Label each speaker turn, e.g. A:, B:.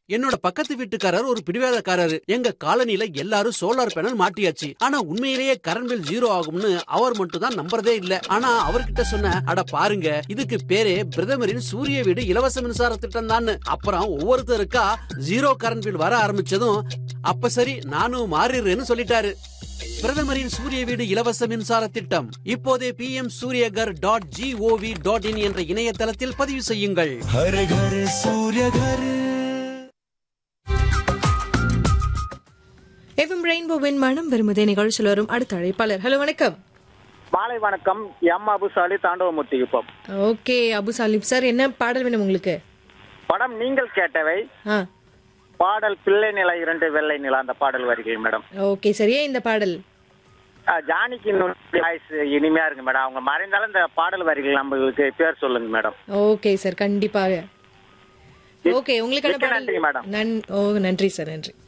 A: என்னோட பக்கத்து வீட்டுக்காரர் ஒரு பிடிவாதக்காரரு எங்க காலனில எல்லாரும் சோலார் பேனல் மாட்டியாச்சு ஆனா உண்மையிலேயே கரண்ட் பில் ஜீரோ ஆகும்னு அவர் மட்டும் தான் நம்புறதே இல்ல ஆனா அவர்கிட்ட சொன்ன அட பாருங்க இதுக்கு பேரே பிரதமரின் சூரிய வீடு இலவச மின்சார திட்டம் தான் அப்புறம் ஒவ்வொருத்தருக்கா ஜீரோ கரண்ட் பில் வர ஆரம்பிச்சதும் அப்ப சரி நானும் மாறிடுறேன்னு சொல்லிட்டாரு பிரதமரின் சூரிய வீடு இலவச மின்சார திட்டம் இப்போதே P M Suryaghar dot gov dot in என்ற இணையதளத்தில் பதிவு செய்யுங்கள்
B: हर घर सूर्य घर
C: எஃப்எம் ரெயின்போவின் மனம் விரும்புதே நிகழ்ச்சியில் வரும் அடுத்த அழைப்பாளர் ஹலோ வணக்கம்
D: மாலை வணக்கம் M Abusali Thandavamoorthy Kuppam
C: okay Abu Salib sir என்ன பாடல் வேணும் உங்களுக்கு
D: படம் நீங்கள் கேட்டவை
C: ஆ
D: பாடல் பிள்ளை நிலா இரண்டு வெள்ளை நிலா அந்த பாடல் வருகிறேன் மேடம்
C: ஓகே சரியா இந்த பாடல்
D: ஆ, ஜானிக்கு வாய்ஸ் இனிமையா இருக்கு மேடம் அவங்க மறைந்தாலும் இந்த பாடல் வரிகள் நம்மளுக்கு பேர் சொல்லுங்க மேடம்
C: ஓகே சார் கண்டிப்பாக ஓகே உங்களுக்கான
D: மிக்க
C: பாடல்
D: நன்றி, மேடம்.
C: நன் ஓ நன்றி சார் நன்றி